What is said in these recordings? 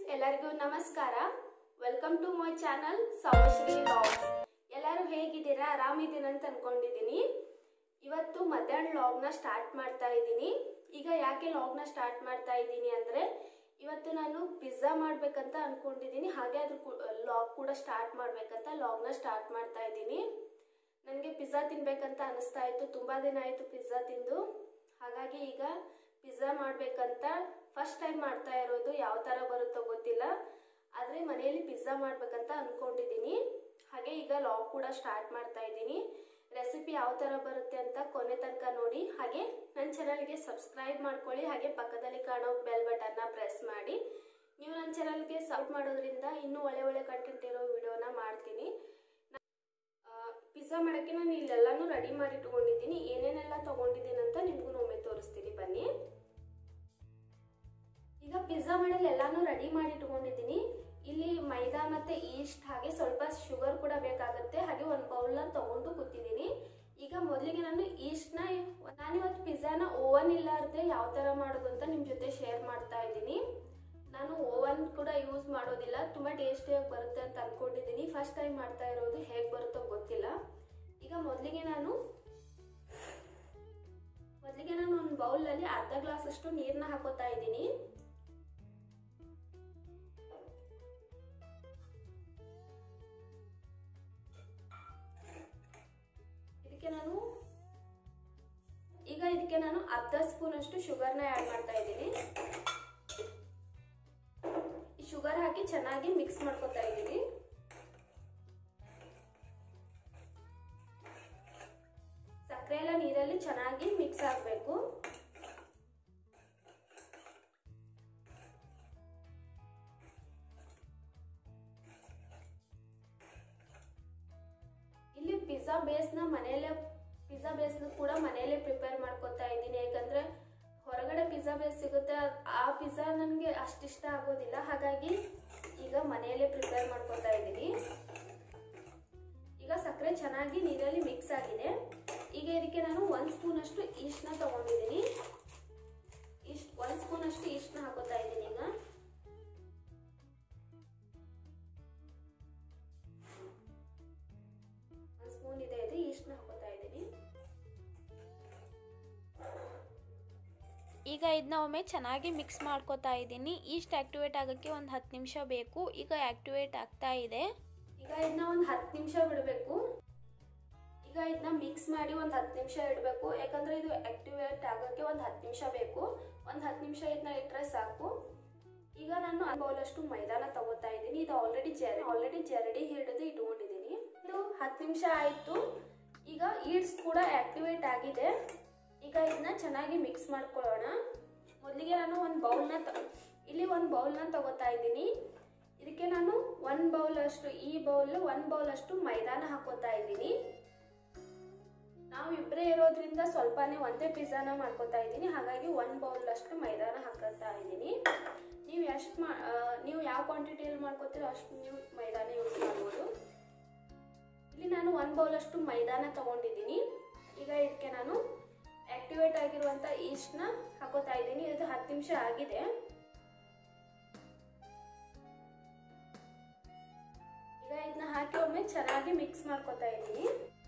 ಎಲ್ಲರಿಗೂ ನಮಸ್ಕಾರ welcome to my channel Soushree logs ಎಲ್ಲರೂ ಹೇಗಿದ್ದೀರಾ ಆರಾಮಿದ್ದೀರಾ ಅಂತ ಅನ್ಕೊಂಡಿದ್ದೀನಿ ಇವತ್ತು ಮಧ್ಯಾಹ್ನ ಲಾಗ್ನ ಸ್ಟಾರ್ಟ್ ಮಾಡ್ತಾ ಇದ್ದೀನಿ ಈಗ ಯಾಕೆ ಲಾಗ್ನ ಸ್ಟಾರ್ಟ್ ಮಾಡ್ತಾ ಇದ್ದೀನಿ ಅಂದರೆ ಇವತ್ತು ನಾನು ಪಿಜ್ಜಾ ಮಾಡ್ಬೇಕಂತ ಅನ್ಕೊಂಡಿದ್ದೀನಿ ಹಾಗೆ ಅದ್ರ ಲಾಗ್ ಕೂಡ ಸ್ಟಾರ್ಟ್ ಮಾಡ್ಬೇಕಂತ ಲಾಗ್ನ ಸ್ಟಾರ್ಟ್ ಮಾಡ್ತಾ ಇದ್ದೀನಿ ನನಗೆ ಪಿಜ್ಜಾ ತಿನ್ಬೇಕಂತ ಅನಿಸ್ತಾ ಇತ್ತು ತುಂಬ ದಿನ ಆಯಿತು ಪಿಜ್ಜಾ ತಿಂದು ಹಾಗಾಗಿ ಈಗ ಪಿಜ್ಜಾ ಮಾಡಬೇಕಂತ ಫಸ್ಟ್ ಟೈಮ್ ಮಾಡ್ತಾ ಇರೋದು ಯಾವ ಥರ ಬರುತ್ತೋ ಗೊತ್ತಿಲ್ಲ ಆದರೆ ಮನೆಯಲ್ಲಿ ಪಿಜ್ಜಾ ಮಾಡ್ಬೇಕಂತ ಅಂದ್ಕೊಂಡಿದ್ದೀನಿ ಹಾಗೆ ಈಗ ಲಾಗ್ ಕೂಡ ಸ್ಟಾರ್ಟ್ ಮಾಡ್ತಾ ಇದ್ದೀನಿ ರೆಸಿಪಿ ಯಾವ ಥರ ಬರುತ್ತೆ ಅಂತ ಕೊನೆ ತನಕ ನೋಡಿ ಹಾಗೆ ನನ್ನ ಚಾನಲ್ಗೆ ಸಬ್ಸ್ಕ್ರೈಬ್ ಮಾಡ್ಕೊಳ್ಳಿ ಹಾಗೆ ಪಕ್ಕದಲ್ಲಿ ಕಾಣೋ ಬೆಲ್ ಬಟನ್ನ ಪ್ರೆಸ್ ಮಾಡಿ ನೀವು ನನ್ನ ಚಾನಲ್ಗೆ ಸಪೋರ್ಟ್ ಮಾಡೋದ್ರಿಂದ ಇನ್ನೂ ಒಳ್ಳೆ ಒಳ್ಳೆ ಕಂಟೆಂಟ್ ಇರೋ ವಿಡಿಯೋನ ಮಾಡ್ತೀನಿ ಪಿಜ್ಜಾ ಮಾಡೋಕ್ಕೆ ನಾನು ಇಲ್ಲೆಲ್ಲನೂ ರೆಡಿ ಮಾಡಿ ಇಟ್ಕೊಂಡಿದ್ದೀನಿ ಏನೇನೆಲ್ಲ ತೊಗೊಂಡಿದ್ದೀನಿ ಅಂತ ನಿಮಗೂ ಒಮ್ಮೆ ತೋರಿಸ್ತೀನಿ ಬನ್ನಿ ಈಗ ಪಿಜ್ಜಾ ಮಾಡಲು ಎಲ್ಲಾನು ರೆಡಿ ಮಾಡಿ ಇಟ್ಕೊಂಡಿದ್ದೀನಿ ಇಲ್ಲಿ ಮೈದಾ ಮತ್ತೆ ಈಸ್ಟ್ ಹಾಗೆ ಸ್ವಲ್ಪ ಶುಗರ್ ಕೂಡ ಬೇಕಾಗುತ್ತೆ ಹಾಗೆ ಒಂದು ಬೌಲ್ನ ತಗೊಂಡು ಕೂತಿದ್ದೀನಿ ಈಗ ಮೊದಲಿಗೆ ನಾನು ಈಸ್ಟ್ನ ನಾನಿವತ್ತು ಪಿಜ್ಜಾನ ಓವನ್ ಇಲ್ಲಾರ್ದೆ ಯಾವ ಥರ ಮಾಡೋದು ಅಂತ ನಿಮ್ಮ ಜೊತೆ ಶೇರ್ ಮಾಡ್ತಾ ಇದ್ದೀನಿ ನಾನು ಓವನ್ ಕೂಡ ಯೂಸ್ ಮಾಡೋದಿಲ್ಲ ತುಂಬ ಟೇಸ್ಟಿಯಾಗಿ ಬರುತ್ತೆ ಅಂತ ಅಂದ್ಕೊಂಡಿದ್ದೀನಿ ಫಸ್ಟ್ ಟೈಮ್ ಮಾಡ್ತಾ ಇರೋದು ಹೇಗೆ ಬರುತ್ತೋ ಗೊತ್ತಿಲ್ಲ ಈಗ ಮೊದಲಿಗೆ ನಾನು ಮೊದಲಿಗೆ ನಾನು ಒಂದು ಬೌಲಲ್ಲಿ ಅರ್ಧ ಗ್ಲಾಸ್ ಅಷ್ಟು ನೀರನ್ನ ಹಾಕೋತಾ ಇದ್ದೀನಿ ಇದಕ್ಕೆ ನಾನು ಈಗ ಇದಕ್ಕೆ ನಾನು ಅರ್ಧ ಸ್ಪೂನ್ ಅಷ್ಟು ಶುಗರ್ನ ಆ್ಯಡ್ ಮಾಡ್ತಾ ಇದ್ದೀನಿ ಈ ಶುಗರ್ ಹಾಕಿ ಚೆನ್ನಾಗಿ ಮಿಕ್ಸ್ ಮಾಡ್ಕೊತಾ ಇದ್ದೀನಿ ಸಕ್ಕರೆ ಎಲ್ಲ ನೀರಲ್ಲಿ ಚೆನ್ನಾಗಿ ಮಿಕ್ಸ್ ಆಗಬೇಕು ಇಲ್ಲಿ ಪಿಜ್ಜಾ ಬೇಸ್ನ ಮನೆಯಲ್ಲೇ ಪಿಜ್ಜಾ ಬೇಸ್ನ ಕೂಡ ಮನೆಯಲ್ಲೇ ಪ್ರಿಪೇರ್ ಮಾಡ್ಕೊತಾ ಇದ್ದೀನಿ ಯಾಕಂದ್ರೆ ಹೊರಗಡೆ ಪಿಜ್ಜಾ ಬೇಸ್ ಸಿಗುತ್ತೆ ಆ ಪಿಜ್ಜಾ ನನಗೆ ಅಷ್ಟಿಷ್ಟ ಆಗೋದಿಲ್ಲ ಹಾಗಾಗಿ ಈಗ ಮನೆಯಲ್ಲೇ ಪ್ರಿಪೇರ್ ಮಾಡ್ಕೊತಾ ಇದ್ದೀನಿ ಈಗ ಸಕ್ಕರೆ ಚೆನ್ನಾಗಿ ನೀರಲ್ಲಿ ಮಿಕ್ಸ್ ಆಗಿದೆ ಈಗ ಇದಕ್ಕೆ ನಾನು ಒಂದು ಸ್ಪೂನ್ ಅಷ್ಟು ಈಸ್ಟ್ನ ತಗೊಂಡಿದ್ದೀನಿ ಇಷ್ಟು ಒಂದು ಸ್ಪೂನ್ ಅಷ್ಟು ಈಸ್ಟ್ನ ಹಾಕೋತಾ ಇದ್ದೀನಿ ಈಗ ಒಂದು ಸ್ಪೂನ್ ಇದೆ ಇದೆ ಈಸ್ಟ್ನ ಹಾಕೋತಾ ಇದ್ದೀನಿ ಈಗ ಇದನ್ನ ಒಮ್ಮೆ ಚೆನ್ನಾಗಿ ಮಿಕ್ಸ್ ಮಾಡ್ಕೋತಾ ಇದ್ದೀನಿ ಈಸ್ಟ್ ಆ್ಯಕ್ಟಿವೇಟ್ ಆಗೋಕ್ಕೆ ಒಂದು ಹತ್ತು ನಿಮಿಷ ಬೇಕು ಈಗ ಆ್ಯಕ್ಟಿವೇಟ್ ಆಗ್ತಾ ಇದೆ ಈಗ ಇದನ್ನ ಒಂದು ಹತ್ತು ನಿಮಿಷ ಬಿಡಬೇಕು ಈಗ ಇದನ್ನ ಮಿಕ್ಸ್ ಮಾಡಿ ಒಂದು ಹತ್ತು ನಿಮಿಷ ಇಡಬೇಕು ಯಾಕಂದ್ರೆ ಇದು ಆಕ್ಟಿವೇಟ್ ಆಗೋಕ್ಕೆ ಒಂದು ಹತ್ತು ನಿಮಿಷ ಬೇಕು ಒಂದು ಹತ್ತು ನಿಮಿಷ ಇದನ್ನ ಇಟ್ಟರೆ ಸಾಕು ಈಗ ನಾನು ಬೌಲ್ ಅಷ್ಟು ಮೈದಾನ ತಗೋತಾ ಇದ್ದೀನಿ ಇದು ಆಲ್ರೆಡಿ ಜರ ಆಲ್ರೆಡಿ ಜರಡಿ ಹಿಡಿದು ಇಟ್ಕೊಂಡಿದ್ದೀನಿ ಇದು ಹತ್ತು ನಿಮಿಷ ಆಯಿತು ಈಗ ಈಡ್ಸ್ ಕೂಡ ಆಕ್ಟಿವೇಟ್ ಆಗಿದೆ ಈಗ ಇದನ್ನ ಚೆನ್ನಾಗಿ ಮಿಕ್ಸ್ ಮಾಡ್ಕೊಳ್ಳೋಣ ಮೊದಲಿಗೆ ನಾನು ಒಂದು ಬೌಲ್ನ ತ ಇಲ್ಲಿ ಒಂದು ಬೌಲ್ನ ತಗೋತಾ ಇದ್ದೀನಿ ಇದಕ್ಕೆ ನಾನು ಒಂದು ಬೌಲ್ ಅಷ್ಟು ಈ ಬೌಲ್ ಒಂದು ಬೌಲ್ ಅಷ್ಟು ಮೈದಾನ ಹಾಕೋತಾ ಇದ್ದೀನಿ ನಾವು ಇಬ್ಬರೇ ಇರೋದ್ರಿಂದ ಸ್ವಲ್ಪನೇ ಒಂದೇ ಪಿಜ್ಜಾನ ಮಾಡ್ಕೋತಾ ಇದ್ದೀನಿ ಹಾಗಾಗಿ ಒಂದು ಬೌಲ್ ಅಷ್ಟು ಮೈದಾನ ಹಾಕೋತಾ ಇದ್ದೀನಿ ನೀವು ಎಷ್ಟು ಮಾ ನೀವು ಯಾವ ಕ್ವಾಂಟಿಟಿಯಲ್ಲಿ ಮಾಡ್ಕೋತೀರೋ ಅಷ್ಟು ನೀವು ಮೈದಾನ ಯೂಸ್ ಮಾಡ್ಬೋದು ಇಲ್ಲಿ ನಾನು ಒಂದು ಬೌಲ್ ಅಷ್ಟು ಮೈದಾನ ತಗೊಂಡಿದ್ದೀನಿ ಈಗ ಇದಕ್ಕೆ ನಾನು ಆಕ್ಟಿವೇಟ್ ಆಗಿರುವಂಥ ಈಸ್ಟ್ನ ಹಾಕೋತಾ ಇದ್ದೀನಿ ಇದು ಹತ್ತು ನಿಮಿಷ ಆಗಿದೆ ಈಗ ಇದನ್ನ ಹಾಕಿ ಒಮ್ಮೆ ಚೆನ್ನಾಗಿ ಮಿಕ್ಸ್ ಮಾಡ್ಕೊತಾ ಇದ್ದೀನಿ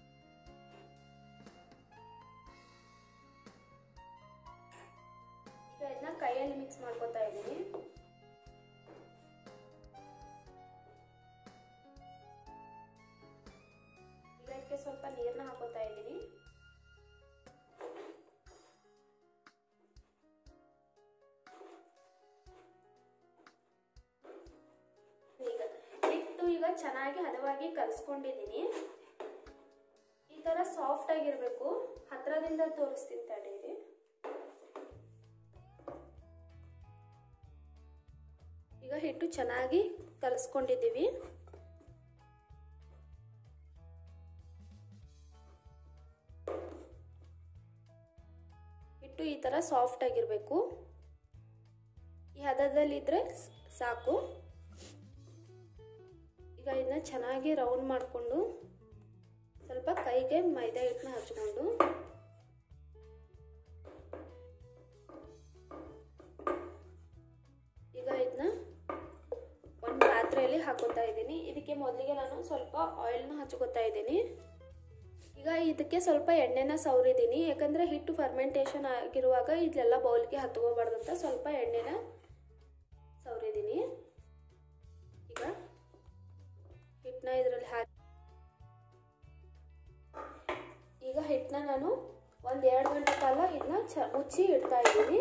ಈಗ ಇದನ್ನ ಕೈಯಲ್ಲಿ ಮಿಕ್ಸ್ ಮಾಡ್ಕೊತಾ ಇದ್ದೀನಿ ಈಗ ಇದಕ್ಕೆ ಸ್ವಲ್ಪ ನೀರನ್ನ ಹಾಕೋತಾ ಇದ್ದೀನಿ ಈಗ ಹಿಟ್ಟು ಈಗ ಚೆನ್ನಾಗಿ ಹದವಾಗಿ ಕಲಿಸ್ಕೊಂಡಿದ್ದೀನಿ ಈ ತರ ಸಾಫ್ಟ್ ಆಗಿರ್ಬೇಕು ಹತ್ರದಿಂದ ತೋರಿಸ್ತೀನಿ ತಡೀರಿ ಈಗ ಹಿಟ್ಟು ಚೆನ್ನಾಗಿ ಕಲಿಸ್ಕೊಂಡಿದ್ದೀವಿ ಹಿಟ್ಟು ಈ ತರ ಸಾಫ್ಟ್ ಆಗಿರ್ಬೇಕು ಈ ಹದದಲ್ಲಿದ್ರೆ ಸಾಕು ಈಗ ಇದನ್ನ ಚೆನ್ನಾಗಿ ರೌಂಡ್ ಮಾಡಿಕೊಂಡು ಸ್ವಲ್ಪ ಕೈಗೆ ಮೈದಾ ಹಿಟ್ಟನ್ನ ಹಚ್ಕೊಂಡು ಈಗ ಇದನ್ನ ಆಯಿಲಿಗೆ ಹಾಕೋತಾ ಇದ್ದೀನಿ ಇದಕ್ಕೆ ಮೊದಲಿಗೆ ನಾನು ಸ್ವಲ್ಪ ಆಯಿಲ್ನ ಹಚ್ಕೋತಾ ಇದ್ದೀನಿ ಈಗ ಇದಕ್ಕೆ ಸ್ವಲ್ಪ ಎಣ್ಣೆನ ಸವರಿದ್ದೀನಿ ಯಾಕಂದರೆ ಹಿಟ್ಟು ಫರ್ಮೆಂಟೇಷನ್ ಆಗಿರುವಾಗ ಇದೆಲ್ಲ ಬೌಲ್ಗೆ ಹತ್ಕೋಬಾರ್ದಂತ ಸ್ವಲ್ಪ ಎಣ್ಣೆನ ಸವರಿದ್ದೀನಿ ಈಗ ಹಿಟ್ಟನ್ನ ಇದರಲ್ಲಿ ಹಾಕಿ ಈಗ ಹಿಟ್ಟನ್ನ ನಾನು ಒಂದು ಎರಡು ಗಂಟೆ ಕಾಲ ಇದನ್ನ ಚ ಮುಚ್ಚಿ ಇಡ್ತಾ ಇದ್ದೀನಿ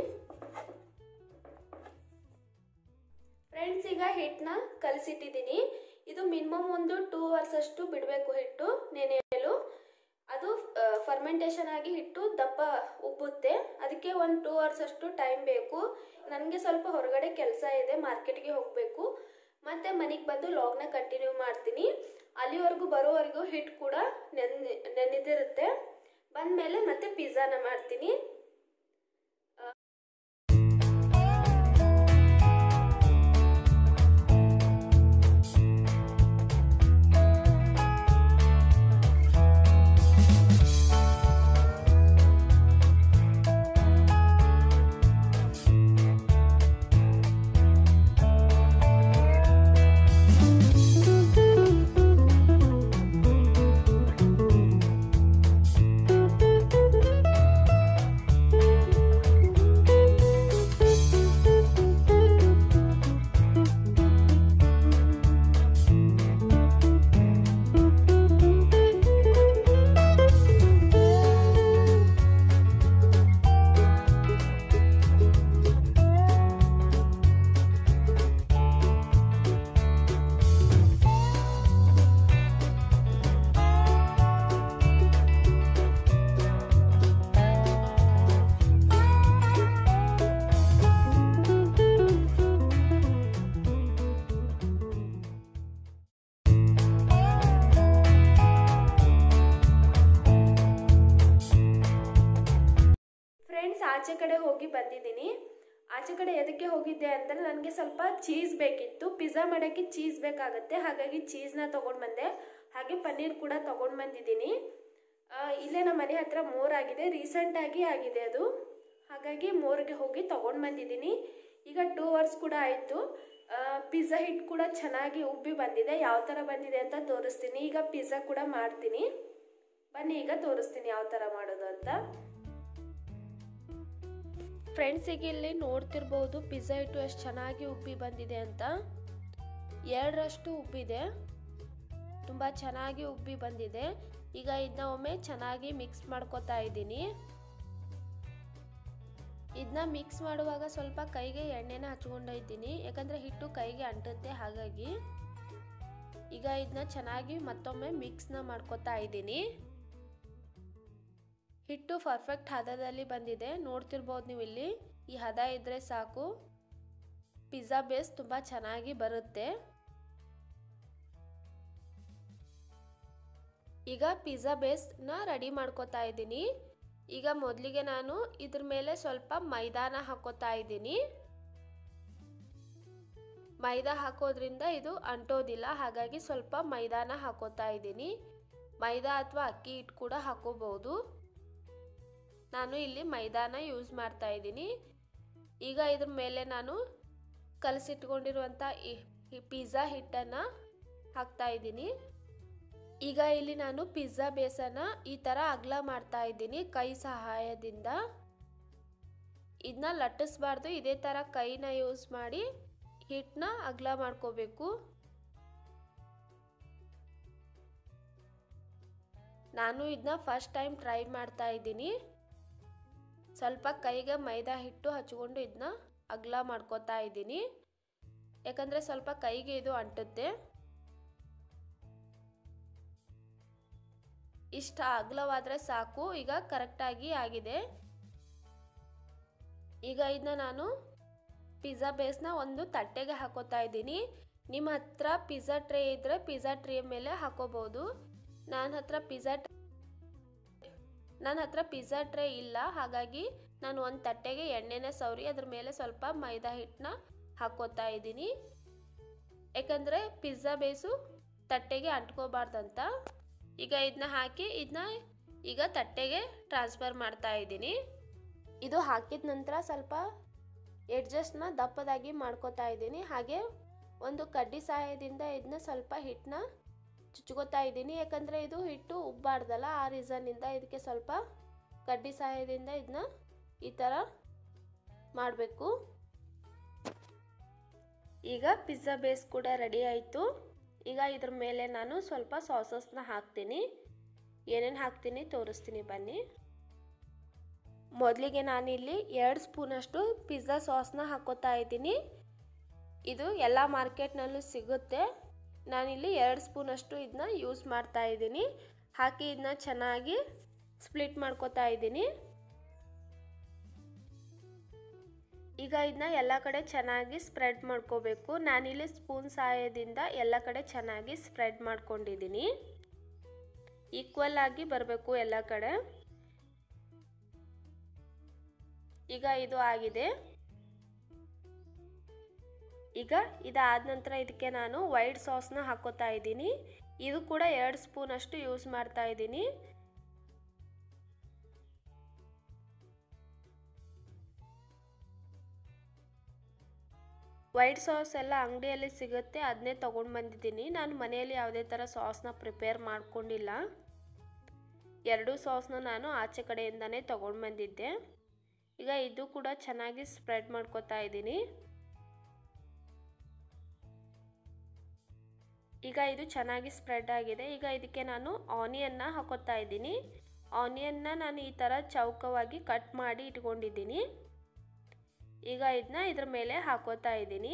ಫ್ರೆಂಡ್ಸ್ ಈಗ ಹಿಟ್ಟನ್ನ ಕಲಸಿಟ್ಟಿದ್ದೀನಿ ಇದು ಮಿನಿಮಮ್ ಒಂದು ಟೂ ಅವರ್ಸ್ ಅಷ್ಟು ಬಿಡಬೇಕು ಹಿಟ್ಟು ನೆನೆಯಲು ಅದು ಫರ್ಮೆಂಟೇಷನ್ ಆಗಿ ಹಿಟ್ಟು ದಪ್ಪ ಉಬ್ಬುತ್ತೆ ಅದಕ್ಕೆ ಒಂದು ಟೂ ಅವರ್ಸ್ ಅಷ್ಟು ಟೈಮ್ ಬೇಕು ನನಗೆ ಸ್ವಲ್ಪ ಹೊರಗಡೆ ಕೆಲಸ ಇದೆ ಮಾರ್ಕೆಟ್ಗೆ ಹೋಗಬೇಕು ಮತ್ತೆ ಮನೆಗೆ ಬಂದು ಲಾಗ್ನ ಕಂಟಿನ್ಯೂ ಮಾಡ್ತೀನಿ ಅಲ್ಲಿವರೆಗೂ ಬರೋವರೆಗೂ ಹಿಟ್ಟು ಕೂಡ ನೆನ್ ನೆನೆದಿರುತ್ತೆ ಬಂದಮೇಲೆ ಮತ್ತೆ ಪಿಜ್ಜಾನ ಮಾಡ್ತೀನಿ ಫ್ರೆಂಡ್ಸ್ ಆಚೆ ಕಡೆ ಹೋಗಿ ಬಂದಿದ್ದೀನಿ ಆಚೆ ಕಡೆ ಎದಕ್ಕೆ ಹೋಗಿದ್ದೆ ಅಂದರೆ ನನಗೆ ಸ್ವಲ್ಪ ಚೀಸ್ ಬೇಕಿತ್ತು ಪಿಜ್ಜಾ ಮಾಡೋಕ್ಕೆ ಚೀಸ್ ಬೇಕಾಗುತ್ತೆ ಹಾಗಾಗಿ ಚೀಸ್ನ ತೊಗೊಂಡು ಬಂದೆ ಹಾಗೆ ಪನ್ನೀರ್ ಕೂಡ ತೊಗೊಂಡು ಬಂದಿದ್ದೀನಿ ಆ, ಇಲ್ಲೇ ನಮ್ಮ ಮನೆ ಹತ್ರ ಮೋರ್ ಆಗಿದೆ ರೀಸೆಂಟಾಗಿ ಆಗಿದೆ ಅದು ಹಾಗಾಗಿ ಮೋರ್ಗೆ ಹೋಗಿ ತೊಗೊಂಡು ಬಂದಿದ್ದೀನಿ ಈಗ ಟೂ ಅವರ್ಸ್ ಕೂಡ ಆಯಿತು ಪಿಜ್ಜಾ ಹಿಟ್ ಕೂಡ ಚೆನ್ನಾಗಿ ಉಬ್ಬಿ ಬಂದಿದೆ ಯಾವ ಥರ ಬಂದಿದೆ ಅಂತ ತೋರಿಸ್ತೀನಿ ಈಗ ಪಿಜ್ಜಾ ಕೂಡ ಮಾಡ್ತೀನಿ ಬನ್ನಿ ಈಗ ತೋರಿಸ್ತೀನಿ ಯಾವ ಥರ ಮಾಡೋದು ಅಂತ ಫ್ರೆಂಡ್ಸಿಗೆ ಇಲ್ಲಿ ನೋಡ್ತಿರ್ಬೋದು ಪಿಜ್ಜಾ ಹಿಟ್ಟು ಎಷ್ಟು ಚೆನ್ನಾಗಿ ಉಬ್ಬಿ ಬಂದಿದೆ ಅಂತ ಎರಡರಷ್ಟು ಉಬ್ಬಿದೆ ತುಂಬ ಚೆನ್ನಾಗಿ ಉಬ್ಬಿ ಬಂದಿದೆ ಈಗ ಇದನ್ನ ಒಮ್ಮೆ ಚೆನ್ನಾಗಿ ಮಿಕ್ಸ್ ಮಾಡ್ಕೊತಾ ಇದ್ದೀನಿ ಇದನ್ನ ಮಿಕ್ಸ್ ಮಾಡುವಾಗ ಸ್ವಲ್ಪ ಕೈಗೆ ಎಣ್ಣೆನ ಹಚ್ಕೊಂಡಿದ್ದೀನಿ ಯಾಕಂದರೆ ಹಿಟ್ಟು ಕೈಗೆ ಅಂಟುತ್ತೆ ಹಾಗಾಗಿ ಈಗ ಇದನ್ನ ಚೆನ್ನಾಗಿ ಮತ್ತೊಮ್ಮೆ ಮಿಕ್ಸ್ನ ಮಾಡ್ಕೊತಾ ಇದ್ದೀನಿ ಹಿಟ್ಟು ಪರ್ಫೆಕ್ಟ್ ಹದದಲ್ಲಿ ಬಂದಿದೆ ನೋಡ್ತಿರ್ಬೋದು ನೀವು ಇಲ್ಲಿ ಈ ಹದ ಇದ್ದರೆ ಸಾಕು ಪಿಜ್ಜಾ ಬೇಸ್ ತುಂಬ ಚೆನ್ನಾಗಿ ಬರುತ್ತೆ ಈಗ ಪಿಜ್ಜಾ ಬೇಸ್ನ ರೆಡಿ ಮಾಡ್ಕೋತಾ ಇದ್ದೀನಿ ಈಗ ಮೊದಲಿಗೆ ನಾನು ಇದ್ರ ಮೇಲೆ ಸ್ವಲ್ಪ ಮೈದಾನ ಹಾಕೋತಾ ಇದ್ದೀನಿ ಮೈದಾ ಹಾಕೋದ್ರಿಂದ ಇದು ಅಂಟೋದಿಲ್ಲ ಹಾಗಾಗಿ ಸ್ವಲ್ಪ ಮೈದಾನ ಹಾಕೋತಾ ಇದ್ದೀನಿ ಮೈದಾ ಅಥವಾ ಅಕ್ಕಿ ಹಿಟ್ಟು ಕೂಡ ಹಾಕೋಬಹುದು ನಾನು ಇಲ್ಲಿ ಮೈದಾನ ಯೂಸ್ ಮಾಡ್ತಾ ಇದ್ದೀನಿ ಈಗ ಇದ್ರ ಮೇಲೆ ನಾನು ಕಲಸಿಟ್ಕೊಂಡಿರುವಂಥ ಈ ಪಿಜ್ಜಾ ಹಿಟ್ಟನ್ನು ಹಾಕ್ತಾ ಇದ್ದೀನಿ ಈಗ ಇಲ್ಲಿ ನಾನು ಪಿಜ್ಜಾ ಬೇಸನ ಈ ಥರ ಅಗಲ ಮಾಡ್ತಾ ಇದ್ದೀನಿ ಕೈ ಸಹಾಯದಿಂದ ಇದನ್ನ ಲಟ್ಟಿಸ್ಬಾರ್ದು ಇದೇ ಥರ ಕೈನ ಯೂಸ್ ಮಾಡಿ ಹಿಟ್ಟನ್ನ ಅಗಲ ಮಾಡ್ಕೋಬೇಕು ನಾನು ಇದನ್ನ ಫಸ್ಟ್ ಟೈಮ್ ಟ್ರೈ ಮಾಡ್ತಾ ಇದ್ದೀನಿ ಸ್ವಲ್ಪ ಕೈಗೆ ಮೈದಾ ಹಿಟ್ಟು ಹಚ್ಕೊಂಡು ಇದನ್ನ ಅಗಲ ಮಾಡ್ಕೋತಾ ಇದ್ದೀನಿ ಯಾಕಂದರೆ ಸ್ವಲ್ಪ ಕೈಗೆ ಇದು ಅಂಟುತ್ತೆ ಇಷ್ಟ ಅಗಲವಾದರೆ ಸಾಕು ಈಗ ಕರೆಕ್ಟಾಗಿ ಆಗಿದೆ ಈಗ ಇದನ್ನ ನಾನು ಪಿಜ್ಜಾ ಬೇಸ್ನ ಒಂದು ತಟ್ಟೆಗೆ ಹಾಕೋತಾ ಇದ್ದೀನಿ ನಿಮ್ಮ ಹತ್ರ ಪಿಜ್ಜಾ ಟ್ರೇ ಇದ್ದರೆ ಪಿಜ್ಜಾ ಟ್ರೇ ಮೇಲೆ ಹಾಕೋಬಹುದು ನನ್ನ ಹತ್ರ ಪಿಜ್ಜಾ ನನ್ನ ಹತ್ರ ಪಿಜ್ಜಾ ಟ್ರೇ ಇಲ್ಲ ಹಾಗಾಗಿ ನಾನು ಒಂದು ತಟ್ಟೆಗೆ ಎಣ್ಣೆನ ಸವರಿ ಅದ್ರ ಮೇಲೆ ಸ್ವಲ್ಪ ಮೈದಾ ಹಿಟ್ಟನ್ನ ಹಾಕೋತಾ ಇದ್ದೀನಿ ಯಾಕಂದರೆ ಪಿಜ್ಜಾ ಬೇಸು ತಟ್ಟೆಗೆ ಅಂಟ್ಕೋಬಾರ್ದಂತ ಈಗ ಇದನ್ನ ಹಾಕಿ ಇದನ್ನ ಈಗ ತಟ್ಟೆಗೆ ಟ್ರಾನ್ಸ್ಫರ್ ಮಾಡ್ತಾ ಇದ್ದೀನಿ ಇದು ಹಾಕಿದ ನಂತರ ಸ್ವಲ್ಪ ಎಡ್ಜಸ್ಟ್ನ ದಪ್ಪದಾಗಿ ಮಾಡ್ಕೋತಾ ಇದ್ದೀನಿ ಹಾಗೆ ಒಂದು ಕಡ್ಡಿ ಸಹಾಯದಿಂದ ಇದನ್ನ ಸ್ವಲ್ಪ ಹಿಟ್ಟನ್ನ ಚುಚ್ಕೋತಾ ಇದ್ದೀನಿ ಯಾಕಂದರೆ ಇದು ಹಿಟ್ಟು ಉಬ್ಬಾರ್ದಲ್ಲ ಆ ರೀಸನ್ನಿಂದ ಇದಕ್ಕೆ ಸ್ವಲ್ಪ ಕಡ್ಡಿ ಸಹಾಯದಿಂದ ಇದನ್ನ ಈ ಥರ ಮಾಡಬೇಕು ಈಗ ಪಿಜ್ಜಾ ಬೇಸ್ ಕೂಡ ರೆಡಿ ಆಯಿತು ಈಗ ಇದ್ರ ಮೇಲೆ ನಾನು ಸ್ವಲ್ಪ ಸಾಸಸ್ನ ಹಾಕ್ತೀನಿ ಏನೇನು ಹಾಕ್ತೀನಿ ತೋರಿಸ್ತೀನಿ ಬನ್ನಿ ಮೊದಲಿಗೆ ನಾನಿಲ್ಲಿ ಎರಡು ಸ್ಪೂನಷ್ಟು ಪಿಜ್ಜಾ ಸಾಸ್ನ ಹಾಕೋತಾ ಇದ್ದೀನಿ ಇದು ಎಲ್ಲ ಮಾರ್ಕೆಟ್ನಲ್ಲೂ ಸಿಗುತ್ತೆ ನಾನಿಲ್ಲಿ ಎರಡು ಸ್ಪೂನಷ್ಟು ಇದನ್ನ ಯೂಸ್ ಮಾಡ್ತಾ ಇದ್ದೀನಿ ಹಾಕಿ ಇದನ್ನ ಚೆನ್ನಾಗಿ ಸ್ಪ್ಲಿಟ್ ಮಾಡ್ಕೋತಾ ಇದ್ದೀನಿ ಈಗ ಇದನ್ನ ಎಲ್ಲ ಕಡೆ ಚೆನ್ನಾಗಿ ಸ್ಪ್ರೆಡ್ ಮಾಡ್ಕೋಬೇಕು ನಾನಿಲ್ಲಿ ಸ್ಪೂನ್ ಸಹಾಯದಿಂದ ಎಲ್ಲ ಕಡೆ ಚೆನ್ನಾಗಿ ಸ್ಪ್ರೆಡ್ ಮಾಡ್ಕೊಂಡಿದ್ದೀನಿ ಈಕ್ವಲ್ ಆಗಿ ಬರಬೇಕು ಎಲ್ಲ ಕಡೆ ಈಗ ಇದು ಆಗಿದೆ ಈಗ ಇದಾದ ನಂತರ ಇದಕ್ಕೆ ನಾನು ವೈಟ್ ಸಾಸ್ನ ಹಾಕೋತಾ ಇದ್ದೀನಿ ಇದು ಕೂಡ ಎರಡು ಸ್ಪೂನ್ ಅಷ್ಟು ಯೂಸ್ ಮಾಡ್ತಾ ಇದ್ದೀನಿ ವೈಟ್ ಸಾಸ್ ಎಲ್ಲ ಅಂಗಡಿಯಲ್ಲಿ ಸಿಗುತ್ತೆ ಅದನ್ನೇ ತೊಗೊಂಡು ಬಂದಿದ್ದೀನಿ ನಾನು ಮನೆಯಲ್ಲಿ ಯಾವುದೇ ಥರ ಸಾಸ್ನ ಪ್ರಿಪೇರ್ ಮಾಡ್ಕೊಂಡಿಲ್ಲ ಎರಡೂ ಸಾಸ್ನ ನಾನು ಆಚೆ ಕಡೆಯಿಂದನೇ ತೊಗೊಂಡು ಬಂದಿದ್ದೆ ಈಗ ಇದು ಕೂಡ ಚೆನ್ನಾಗಿ ಸ್ಪ್ರೆಡ್ ಮಾಡ್ಕೋತಾ ಇದ್ದೀನಿ ಈಗ ಇದು ಚೆನ್ನಾಗಿ ಸ್ಪ್ರೆಡ್ ಆಗಿದೆ ಈಗ ಇದಕ್ಕೆ ನಾನು ಆನಿಯನ್ನ ಹಾಕೋತಾ ಇದ್ದೀನಿ ಆನಿಯನ್ನ ನಾನು ಈ ಥರ ಚೌಕವಾಗಿ ಕಟ್ ಮಾಡಿ ಇಟ್ಕೊಂಡಿದ್ದೀನಿ ಈಗ ಇದನ್ನ ಇದ್ರ ಮೇಲೆ ಹಾಕೋತಾ ಇದ್ದೀನಿ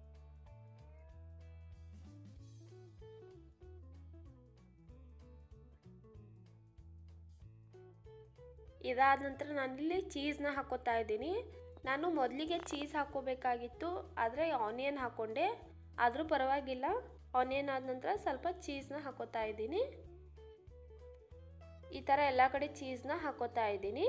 ಇದಾದ ನಂತರ ನಾನಿಲ್ಲಿ ಚೀಸ್ನ ಹಾಕೋತಾ ಇದ್ದೀನಿ ನಾನು ಮೊದಲಿಗೆ ಚೀಸ್ ಹಾಕೋಬೇಕಾಗಿತ್ತು ಆದರೆ ಆನಿಯನ್ ಹಾಕ್ಕೊಂಡೆ ಆದರೂ ಪರವಾಗಿಲ್ಲ ಆನಿಯನ್ ಆದ ನಂತರ ಸ್ವಲ್ಪ ಚೀಸ್ನ ಹಾಕೋತಾ ಇದ್ದೀನಿ ಈ ಥರ ಎಲ್ಲ ಕಡೆ ಚೀಸ್ನ ಹಾಕೋತಾ ಇದ್ದೀನಿ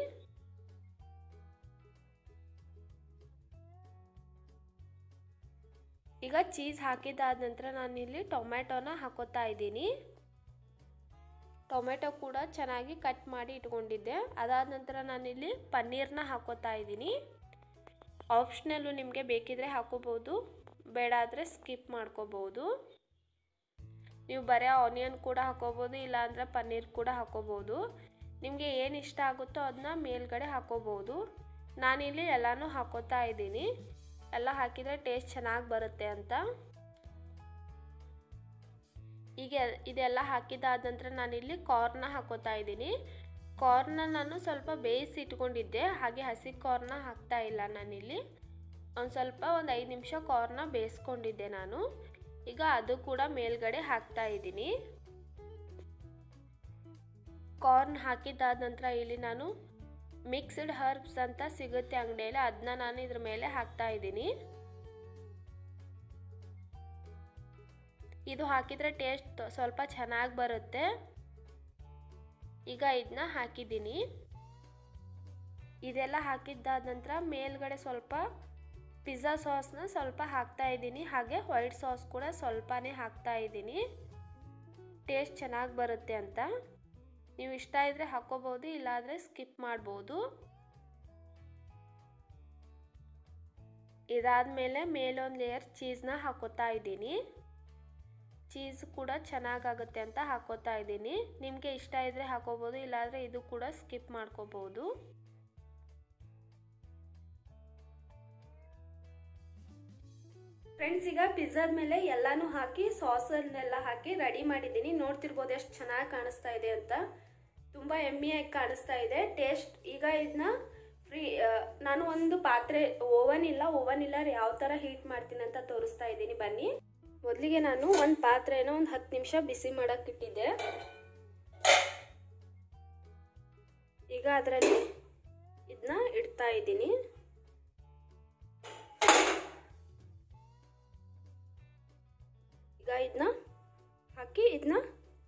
ಈಗ ಚೀಸ್ ಹಾಕಿದಾದ ನಂತರ ನಾನಿಲ್ಲಿ ಟೊಮೆಟೊನ ಹಾಕೋತಾ ಇದ್ದೀನಿ ಟೊಮೆಟೊ ಕೂಡ ಚೆನ್ನಾಗಿ ಕಟ್ ಮಾಡಿ ಇಟ್ಕೊಂಡಿದ್ದೆ ಅದಾದ ನಂತರ ನಾನಿಲ್ಲಿ ಪನ್ನೀರ್ನ ಹಾಕೋತಾ ಇದ್ದೀನಿ ಆಪ್ಷನಲ್ಲು ನಿಮಗೆ ಬೇಕಿದ್ರೆ ಹಾಕೋಬೋದು ಬೇಡ ಆದರೆ ಸ್ಕಿಪ್ ಮಾಡ್ಕೋಬೋದು ನೀವು ಬರೀ ಆನಿಯನ್ ಕೂಡ ಹಾಕೋಬೋದು ಇಲ್ಲಾಂದರೆ ಪನ್ನೀರ್ ಕೂಡ ಹಾಕೋಬೋದು ನಿಮಗೆ ಏನು ಇಷ್ಟ ಆಗುತ್ತೋ ಅದನ್ನ ಮೇಲ್ಗಡೆ ಹಾಕೋಬೋದು ನಾನಿಲ್ಲಿ ಎಲ್ಲನೂ ಹಾಕೋತಾ ಇದ್ದೀನಿ ಎಲ್ಲ ಹಾಕಿದರೆ ಟೇಸ್ಟ್ ಚೆನ್ನಾಗಿ ಬರುತ್ತೆ ಅಂತ ಈಗ ಇದೆಲ್ಲ ಹಾಕಿದಾದ ನಂತರ ನಾನಿಲ್ಲಿ ಕಾರ್ನ ಹಾಕೋತಾ ಇದ್ದೀನಿ ಕಾರ್ನ ನಾನು ಸ್ವಲ್ಪ ಬೇಯಿಸಿ ಇಟ್ಕೊಂಡಿದ್ದೆ ಹಾಗೆ ಹಸಿ ಕಾರ್ನ ಹಾಕ್ತಾ ಇಲ್ಲ ನಾನಿಲ್ಲಿ ಒಂದು ಸ್ವಲ್ಪ ಒಂದು ಐದು ನಿಮಿಷ ಕಾರ್ನ ಬೇಯಿಸ್ಕೊಂಡಿದ್ದೆ ನಾನು ಈಗ ಅದು ಕೂಡ ಮೇಲ್ಗಡೆ ಹಾಕ್ತಾ ಇದ್ದೀನಿ ಕಾರ್ನ್ ಹಾಕಿದ್ದಾದ ನಂತರ ಇಲ್ಲಿ ನಾನು ಮಿಕ್ಸ್ಡ್ ಹರ್ಬ್ಸ್ ಅಂತ ಸಿಗುತ್ತೆ ಅಂಗಡಿಯಲ್ಲಿ ಅದನ್ನ ನಾನು ಇದ್ರ ಮೇಲೆ ಹಾಕ್ತಾ ಇದ್ದೀನಿ ಇದು ಹಾಕಿದರೆ ಟೇಸ್ಟ್ ಸ್ವಲ್ಪ ಚೆನ್ನಾಗಿ ಬರುತ್ತೆ ಈಗ ಇದನ್ನ ಹಾಕಿದ್ದೀನಿ ಇದೆಲ್ಲ ಹಾಕಿದ್ದಾದ ನಂತರ ಮೇಲ್ಗಡೆ ಸ್ವಲ್ಪ ಪಿಜ್ಜಾ ಸಾಸ್ನ ಸ್ವಲ್ಪ ಹಾಕ್ತಾ ಇದ್ದೀನಿ ಹಾಗೆ ವೈಟ್ ಸಾಸ್ ಕೂಡ ಸ್ವಲ್ಪನೇ ಹಾಕ್ತಾ ಇದ್ದೀನಿ ಟೇಸ್ಟ್ ಚೆನ್ನಾಗಿ ಬರುತ್ತೆ ಅಂತ ನೀವು ಇಷ್ಟ ಇದ್ದರೆ ಹಾಕೋಬೋದು ಇಲ್ಲಾಂದರೆ ಸ್ಕಿಪ್ ಮಾಡ್ಬೋದು ಇದಾದಮೇಲೆ ಮೇಲೊಂದು ಲೇಯರ್ ಚೀಸ್ನ ಹಾಕೋತಾ ಇದ್ದೀನಿ ಚೀಸ್ ಕೂಡ ಚೆನ್ನಾಗಾಗುತ್ತೆ ಅಂತ ಹಾಕೋತಾ ಇದ್ದೀನಿ ನಿಮಗೆ ಇಷ್ಟ ಇದ್ದರೆ ಹಾಕೋಬೋದು ಇಲ್ಲಾಂದರೆ ಇದು ಕೂಡ ಸ್ಕಿಪ್ ಮಾಡ್ಕೋಬೋದು ಫ್ರೆಂಡ್ಸ್ ಈಗ ಪಿಜ್ಜಾದ ಮೇಲೆ ಎಲ್ಲಾನು ಹಾಕಿ ಸಾಸನ್ನೆಲ್ಲ ಹಾಕಿ ರೆಡಿ ಮಾಡಿದ್ದೀನಿ ನೋಡ್ತಿರ್ಬೋದು ಎಷ್ಟು ಚೆನ್ನಾಗಿ ಕಾಣಿಸ್ತಾ ಇದೆ ಅಂತ ತುಂಬ ಎಮ್ಮಿಯಾಗಿ ಕಾಣಿಸ್ತಾ ಇದೆ ಟೇಸ್ಟ್ ಈಗ ಇದನ್ನ ಫ್ರೀ ನಾನು ಒಂದು ಪಾತ್ರೆ ಓವನ್ ಇಲ್ಲ ಓವನ್ ಇಲ್ಲ ಯಾವ ಥರ ಹೀಟ್ ಮಾಡ್ತೀನಿ ಅಂತ ತೋರಿಸ್ತಾ ಇದ್ದೀನಿ ಬನ್ನಿ ಮೊದಲಿಗೆ ನಾನು ಒಂದು ಪಾತ್ರೆನ ಒಂದು ಹತ್ತು ನಿಮಿಷ ಬಿಸಿ ಮಾಡಕ್ಕೆ ಇಟ್ಟಿದ್ದೆ ಈಗ ಅದರಲ್ಲಿ ಇದನ್ನ ಇಡ್ತಾ ಇದ್ದೀನಿ ಈಗ ಇದನ್ನ ಹಾಕಿ ಇದನ್ನ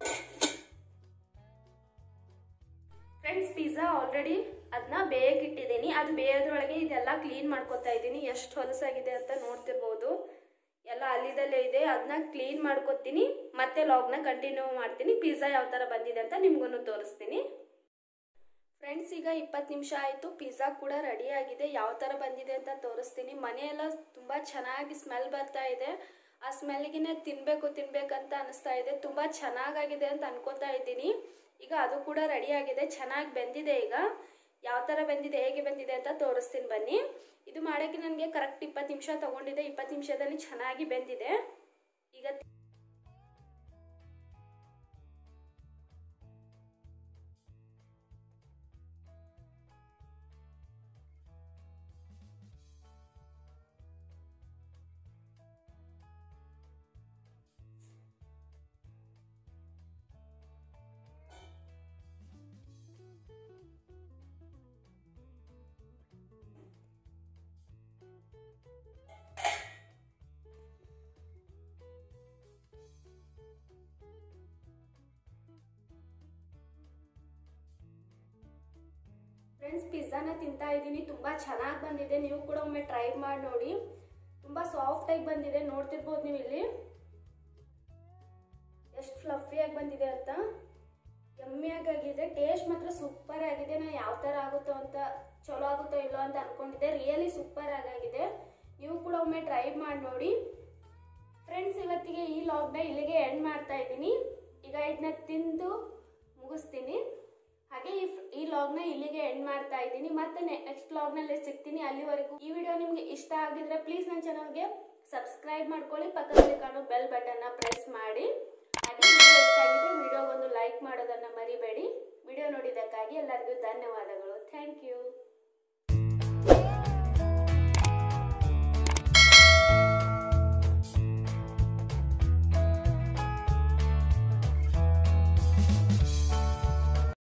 ಫ್ರೆಂಡ್ಸ್ ಪಿಜ್ಜಾ ಆಲ್ರೆಡಿ ಅದನ್ನ ಬೇಯಕ್ಕೆ ಇಟ್ಟಿದ್ದೀನಿ ಅದು ಬೇಯೋದ್ರೊಳಗೆ ಇದೆಲ್ಲ ಕ್ಲೀನ್ ಮಾಡ್ಕೊತಾ ಇದ್ದೀನಿ ಎಷ್ಟು ಹೊಲಸಾಗಿದೆ ಅಂತ ನೋಡ್ತಿರ್ಬೋದು ಎಲ್ಲ ಅಲ್ಲಿದಲ್ಲೇ ಇದೆ ಅದನ್ನ ಕ್ಲೀನ್ ಮಾಡ್ಕೊತೀನಿ ಮತ್ತೆ ಲಾಗ್ನ ಕಂಟಿನ್ಯೂ ಮಾಡ್ತೀನಿ ಪಿಜ್ಜಾ ಯಾವ ಥರ ಬಂದಿದೆ ಅಂತ ನಿಮ್ಗೂ ತೋರಿಸ್ತೀನಿ ಫ್ರೆಂಡ್ಸ್ ಈಗ ಇಪ್ಪತ್ತು ನಿಮಿಷ ಆಯಿತು ಪಿಜ್ಜಾ ಕೂಡ ರೆಡಿ ಆಗಿದೆ ಯಾವ ಥರ ಬಂದಿದೆ ಅಂತ ತೋರಿಸ್ತೀನಿ ಮನೆಯೆಲ್ಲ ತುಂಬ ಚೆನ್ನಾಗಿ ಸ್ಮೆಲ್ ಬರ್ತಾ ಇದೆ ಆ ಸ್ಮೆಲ್ಗಿನೇ ತಿನ್ಬೇಕು ತಿನ್ಬೇಕಂತ ಅನಿಸ್ತಾ ಇದೆ ತುಂಬ ಚೆನ್ನಾಗಾಗಿದೆ ಅಂತ ಅನ್ಕೋತಾ ಇದ್ದೀನಿ ಈಗ ಅದು ಕೂಡ ರೆಡಿ ಆಗಿದೆ ಚೆನ್ನಾಗಿ ಬೆಂದಿದೆ ಈಗ ಯಾವ ಥರ ಬೆಂದಿದೆ ಹೇಗೆ ಬೆಂದಿದೆ ಅಂತ ತೋರಿಸ್ತೀನಿ ಬನ್ನಿ ಇದು ಮಾಡೋಕ್ಕೆ ನನಗೆ ಕರೆಕ್ಟ್ ಇಪ್ಪತ್ತು ನಿಮಿಷ ತಗೊಂಡಿದೆ ಇಪ್ಪತ್ತು ನಿಮಿಷದಲ್ಲಿ ಚೆನ್ನಾಗಿ ಬೆಂದಿದೆ ಈಗ ಫ್ರೆಂಡ್ಸ್ ಪಿಜ್ಜಾನ ತಿಂತಾ ಇದ್ದೀನಿ ತುಂಬ ಚೆನ್ನಾಗಿ ಬಂದಿದೆ ನೀವು ಕೂಡ ಒಮ್ಮೆ ಟ್ರೈ ಮಾಡಿ ನೋಡಿ ತುಂಬ ಸಾಫ್ಟಾಗಿ ಬಂದಿದೆ ನೋಡ್ತಿರ್ಬೋದು ನೀವು ಇಲ್ಲಿ ಎಷ್ಟು ಫ್ಲಫಿಯಾಗಿ ಬಂದಿದೆ ಅಂತ ಯಮ್ಮಿಯಾಗಿ ಆಗಿದೆ ಟೇಸ್ಟ್ ಮಾತ್ರ ಸೂಪರ್ ಆಗಿದೆ ನಾನು ಯಾವ ಥರ ಆಗುತ್ತೋ ಅಂತ ಚಲೋ ಆಗುತ್ತೋ ಇಲ್ಲೋ ಅಂತ ಅನ್ಕೊಂಡಿದ್ದೆ ರಿಯಲಿ ಸೂಪರ್ ಆಗಿದೆ ನೀವು ಕೂಡ ಒಮ್ಮೆ ಟ್ರೈ ಮಾಡಿ ನೋಡಿ ಫ್ರೆಂಡ್ಸ್ ಇವತ್ತಿಗೆ ಈ ಲಾಗ್ನ ಇಲ್ಲಿಗೆ ಎಂಡ್ ಮಾಡ್ತಾ ಇದ್ದೀನಿ ಈಗ ಇದನ್ನ ತಿಂದು ಮುಗಿಸ್ತೀನಿ ಹಾಗೆ ಈ ಈ ಲಾಗ್ನ ಇಲ್ಲಿಗೆ ಎಂಡ್ ಮಾಡ್ತಾ ಇದ್ದೀನಿ ಮತ್ತೆ ನೆಕ್ಸ್ಟ್ ಲಾಗ್ನಲ್ಲಿ ಸಿಗ್ತೀನಿ ಅಲ್ಲಿವರೆಗೂ ಈ ವಿಡಿಯೋ ನಿಮಗೆ ಇಷ್ಟ ಆಗಿದ್ರೆ ಪ್ಲೀಸ್ ನನ್ನ ಚಾನಲ್ಗೆ ಸಬ್ಸ್ಕ್ರೈಬ್ ಮಾಡ್ಕೊಳ್ಳಿ ಪಕ್ಕದಲ್ಲಿ ಕಾಣೋ ಬೆಲ್ ಬಟನ್ನ ಪ್ರೆಸ್ ಮಾಡಿ ಹಾಗೆ ವಿಡಿಯೋ ಇಷ್ಟ ಆಗಿದ್ರೆ ವಿಡಿಯೋಗೊಂದು ಲೈಕ್ ಮಾಡೋದನ್ನ ಮರಿಬೇಡಿ ವಿಡಿಯೋ ನೋಡಿದ್ದಕ್ಕಾಗಿ ಎಲ್ಲರಿಗೂ ಧನ್ಯವಾದಗಳು ಥ್ಯಾಂಕ್ ಯು